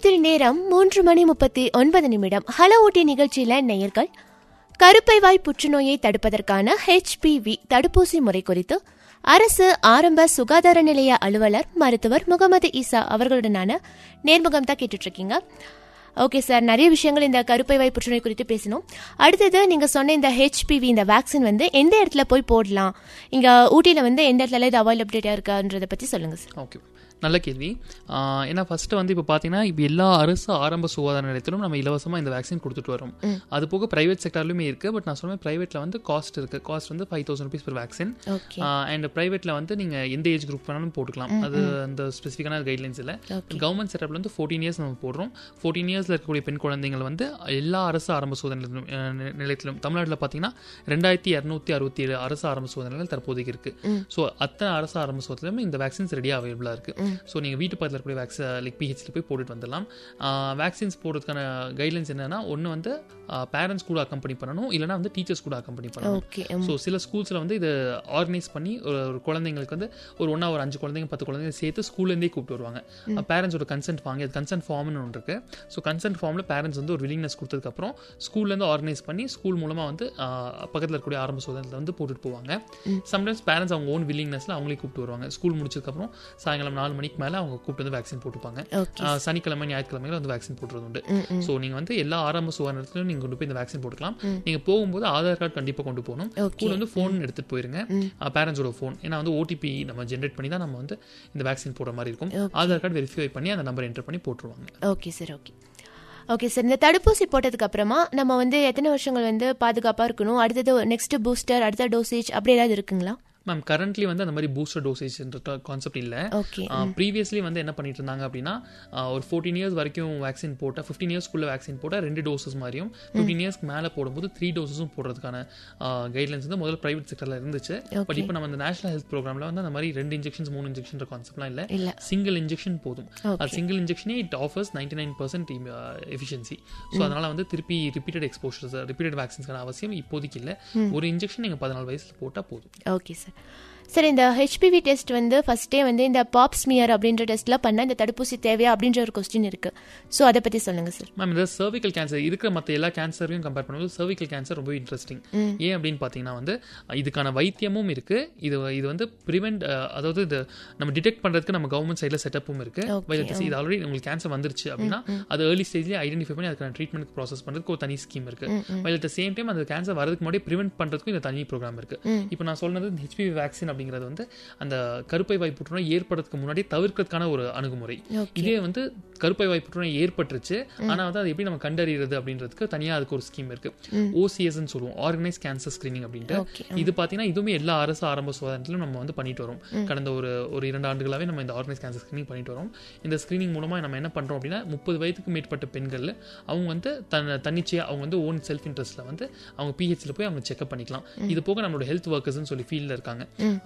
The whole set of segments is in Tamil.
நிலையத்தில் நேரம் மூன்று மணி முப்பத்தி ஒன்பது நிமிடம் ஹலோ ஊட்டி நிகழ்ச்சியில நேயர்கள் கருப்பை வாய் புற்றுநோயை தடுப்பதற்கான ஹெச்பிவி தடுப்பூசி முறை குறித்து அரசு ஆரம்ப சுகாதார நிலைய அலுவலர் மருத்துவர் முகமது ஈசா அவர்களுடனான நேர்முகம் தான் கேட்டுட்டு இருக்கீங்க ஓகே சார் நிறைய விஷயங்கள் இந்த கருப்பை வாய் புற்றுநோய் குறித்து பேசணும் அடுத்தது நீங்க சொன்ன இந்த ஹெச்பிவி இந்த வேக்சின் வந்து எந்த இடத்துல போய் போடலாம் இங்க ஊட்டியில வந்து எந்த இடத்துல இது அவைலபிலிட்டியா இருக்கான்றதை பத்தி சொல்லுங்க சார் ஓகே நல்ல கேள்வி ஆஹ் ஏன்னா ஃபர்ஸ்ட் வந்து இப்போ பார்த்தீங்கன்னா இப்போ எல்லா அரசு ஆரம்ப சுகாதார நிலையத்திலும் நம்ம இலவசமாக இந்த வேக்சின் கொடுத்துட்டு வரோம் அது போக பிரைவேட் செக்டர்லையுமே இருக்குது பட் நான் சொன்னேன் ப்ரைவேட்டில் வந்து காஸ்ட் இருக்குது காஸ்ட் வந்து five thousand rupees per vaccine okay and ப்ரைவேட்டில் வந்து நீங்கள் எந்த ஏஜ் குரூப் வேணாலும் போட்டுக்கலாம் அது அந்த ஸ்பெசிஃபிக்கான கைட்லைன்ஸ் இல்லை Okay. கவர்மெண்ட் செட்டப்ல வந்து ஃபோர்டீன் இயர்ஸ் நம்ம போடுறோம் ஃபோர்டீன் இயர்ஸில் இருக்கக்கூடிய பெண் குழந்தைகள் வந்து எல்லா அரசு ஆரம்ப சுகாதார நிலையத்திலும், அஹ், நி- நிலையத்திலும் தமிழ்நாட்டில் பார்த்தீங்கன்னா ரெண்டாயிரத்தி இரநூத்தி அறுபத்தி ஏழு அரசு ஆரம்ப சுகாதார நிலையங்கள் தற்போதைக்கு இருக்கு ஸோ அத்தனை அரசு ஆரம்ப சுகாதாரத்திலும் இந்த வேக்சின்ஸ் ரெடியாக அவைலபிளாக இருக்கு ஸோ நீங்கள் வீட்டு பக்கத்தில் இருக்கக்கூடிய வேக்ஸ் லைக் பிஹெச்சில் போய் போட்டுட்டு வந்துடலாம் வேக்சின்ஸ் போடுறதுக்கான கைட்லைன்ஸ் என்னன்னா ஒன்று வந்து பேரண்ட்ஸ் கூட அக்கம்பெனி பண்ணணும் இல்லைனா வந்து டீச்சர்ஸ் கூட அக்கம்பெனி பண்ணணும் ஓகே ஸோ சில ஸ்கூல்ஸில் வந்து இது ஆர்கனைஸ் பண்ணி ஒரு ஒரு குழந்தைங்களுக்கு வந்து ஒரு ஒன்றா ஒரு அஞ்சு குழந்தைங்க பத்து குழந்தைங்க சேர்த்து ஸ்கூல்லேருந்தே கூப்பிட்டு வருவாங்க பேரண்ட்ஸோட கன்சென்ட் வாங்கி அது கன்சென்ட் ஃபார்ம்னு ஒன்று இருக்கு ஸோ கன்சென்ட் ஃபார்மில் பேரண்ட்ஸ் வந்து ஒரு வில்லிங்னஸ் கொடுத்ததுக்கப்புறம் ஸ்கூல்லேருந்து ஆர்கனைஸ் பண்ணி ஸ்கூல் மூலமாக வந்து பக்கத்தில் இருக்கக்கூடிய ஆரம்ப சோதனையில் வந்து போட்டுட்டு போவாங்க சம்டைம்ஸ் பேரண்ட்ஸ் அவங்க ஓன் வில்லிங்னஸில் அவங்களே கூப்பிட்டு வருவாங்க ஸ்கூல் முடிச்சதுக்கப்புறம் சாயங்காலம் நாலு மணிக்கு மேலே அவங்க கூப்பிட்டு வந்து வேக்சின் போட்டுப்பாங்க ஓகே ஆஹ் சனிக்கிழமை ஞாயிற்றுக்கிழமையில வந்து வேக்சின் போட்டுறது உண்டு ஸோ நீங்கள் வந்து எல்லா ஆரம்ப சுகாதாரத்திலும் நீங்கள் கொண்டு போய் இந்த வேக்சின் போட்டுக்கலாம் நீங்கள் போகும்போது ஆதார் கார்டு கண்டிப்பாக கொண்டு போகணும் ஓகே ஸ்கூல் வந்து ஃபோன் எடுத்துட்டு போயிருங்க பேரண்ட்ஸோட ஃபோன் ஏன்னா வந்து ஓடிபி நம்ம ஜென்ரேட் பண்ணி தான் நம்ம வந்து இந்த வேக்சின் போடுற மாதிரி இருக்கும் ஆதார் கார்டு வெரிஃபை பண்ணி அந்த நம்பர் என்டர் பண்ணி போட்டுருவாங்க okay sir okay okay sir இந்த தடுப்பூசி போட்டதுக்கு அப்புறமா நம்ம வந்து எத்தனை வருஷங்கள் வந்து பாதுகாப்பாக இருக்கணும் அடுத்தது நெக்ஸ்ட் பூஸ்டர் அடுத்த டோசேஜ் அப்படி ஏதாவது இருக்குங்களா மேம் கரண்ட்லி வந்து அந்த மாதிரி பூஸ்டர் டோசேஜ்ன்ற கான்செப்ட் இல்லை ஓகே ப்ரீவியஸ்லி வந்து என்ன பண்ணிட்டு இருந்தாங்க அப்படின்னா ஆஹ் ஒரு ஃபோர்டீன் இயர்ஸ் வரைக்கும் வேக்சின் போட்டால் ஃபிஃப்டீன் இயர்ஸ்க்குள்ள வேக்சின் போட்டால் ரெண்டு டோசஸ் மாதிரியும் ஃபிஃப்டீன் இயர்ஸ்க்கு மேலே போடும்போது த்ரீ டோசஸும் போடுறதுக்கான கைட்லைன்ஸ் வந்து முதல்ல பிரைவேட் செக்டரில் இருந்துச்சு பட் இப்போ நம்ம இந்த நேஷனல் ஹெல்த் ப்ரோக்ராமில் வந்து அந்த மாதிரி ரெண்டு இன்ஜெக்ஷன்ஸ் மூணு இன்ஜெக்ஷன் கான்செப்ட்லாம் இல்லை இல்ல சிங்கிள் இன்ஜெக்ஷன் போதும் அது சிங்கிள் இன்ஜெக்ஷனே it offers ninety nine percent efficiency so அதனால வந்து திருப்பி ரிப்பீட்டட் எக்ஸ்போஷர்ஸ் ரிப்பீட்டட் வேக்சின்ஸ்க்கான அவசியம் இப்போதைக்கு இல்லை ஒரு இன்ஜெக்ஷன் நீங்கள் பதினாலு வயசில் போட்டால் போதும் ஓகே சார் சார் இந்த ஹெச்பிவி டெஸ்ட் வந்து ஃபர்ஸ்டே வந்து இந்த பாப் ஸ்மியர் அப்படின்ற டெஸ்ட்லாம் பண்ண இந்த தடுப்பூசி தேவையா அப்படின்ற ஒரு கொஸ்டின் இருக்கு ஸோ அதை பத்தி சொல்லுங்க சார் மேம் இந்த சர்விக்கல் கேன்சர் இருக்கிற மற்ற எல்லா கேன்சரையும் கம்பேர் பண்ணும்போது சர்விக்கல் கேன்சர் ரொம்ப இன்ட்ரெஸ்டிங் ஏன் அப்படின்னு பார்த்தீங்கன்னா வந்து இதுக்கான வைத்தியமும் இருக்கு இது இது வந்து ப்ரிவென்ட் அதாவது இது நம்ம டிடெக்ட் பண்றதுக்கு நம்ம கவர்மெண்ட் சைடில் செட்டப்பும் இருக்கு Okay, While at the- இது ஆல்ரெடி உங்களுக்கு கேன்சர் வந்துருச்சு அப்படின்னா அது ஏர்லி ஸ்டேஜ்லேயே ஐடென்டிஃபை பண்ணி அதுக்கான ட்ரீட்மெண்ட் ப்ராசஸ் பண்ணுறதுக்கு ஒரு தனி ஸ்கீம் இருக்கு வைல் அட் சேம் டைம் அந்த கேன்சர் வரதுக்கு முன்னாடி ப்ரிவென்ட் பண்றதுக்கும் இந்த தனி ப்ரோக்ராம் இருக்கு இப்போ நான் சொன்னது ஹெச்பிவி வேக்சின் அப்படிங்கிறது வந்து அந்த கருப்பை வாய் புற்றுநோய் ஏற்படுறதுக்கு முன்னாடி தவிர்க்கிறதுக்கான ஒரு அணுகுமுறை ஓகே இதே வந்து கருப்பை வாய் புற்றுநோய் ஏற்பட்டுருச்சு ஆனா வந்து அது எப்படி நம்ம கண்டறியறது அப்படின்றதுக்கு தனியா அதுக்கு ஒரு ஸ்கீம் இருக்கு ஓசிஎஸ்ன்னு சொல்லுவோம் ஆர்கனைஸ் கேன்சர் ஸ்கிரீனிங் அப்படின்ட்டு ஓகே இது பாத்தீங்கன்னா இதுவுமே எல்லா அரசு ஆரம்ப சுகாதாரத்திலும் நம்ம வந்து பண்ணிட்டு வரோம் கடந்த ஒரு ஒரு இரண்டு ஆண்டுகளாவே நம்ம இந்த ஆர்கனைஸ் கேன்சர் ஸ்கிரீனிங் பண்ணிட்டு வரோம் இந்த ஸ்கிரீனிங் மூலமா நம்ம என்ன பண்றோம் அப்படின்னா முப்பது வயதுக்கு மேற்பட்ட பெண்கள் அவங்க வந்து தன் தன்னிச்சையா அவங்க வந்து ஓன் செல்ஃப் இன்ட்ரெஸ்ட்ல வந்து அவங்க பிஹெச்ல போய் அவங்க செக்அப் பண்ணிக்கலாம் இது போக நம்மளோட ஹெல்த் ஒர்க்கர்ஸ்னு சொல்லி ஃபீல்டில் இருக்காங்க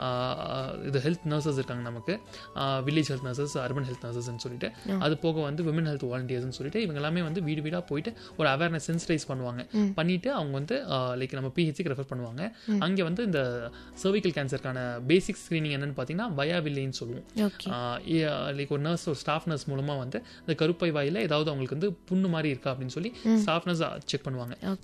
ஆஹ் இது ஹெல்த் நர்சஸ் இருக்காங்க நமக்கு village health nurses urban health நர்சஸ்ன்னு சொல்லிட்டு அது போக வந்து விமன் ஹெல்த் வாலண்டியர்ஸ்னு சொல்லிட்டு இவங்க எல்லாமே வந்து வீடு வீடா போயிட்டு ஒரு அவேர்னஸ் சென்சிடைஸ் பண்ணுவாங்க பண்ணிட்டு அவங்க வந்து லைக் நம்ம பிஹெச்சுக்கு ரெஃபர் பண்ணுவாங்க அங்கே வந்து இந்த சர்விக்கல் கேன்சருக்கான பேசிக் ஸ்கிரீனிங் என்னன்னு பார்த்தீங்கன்னா வயா வில்லைன்னு சொல்லுவோம் ஓகே லைக் ஒரு நர்ஸ் ஒரு ஸ்டாஃப் நர்ஸ் மூலமா வந்து இந்த கருப்பை வாயில ஏதாவது அவங்களுக்கு வந்து புண்ணு மாதிரி இருக்கா அப்படின்னு சொல்லி ஸ்டாஃப் நர்ஸ் செக் பண்ணுவாங்க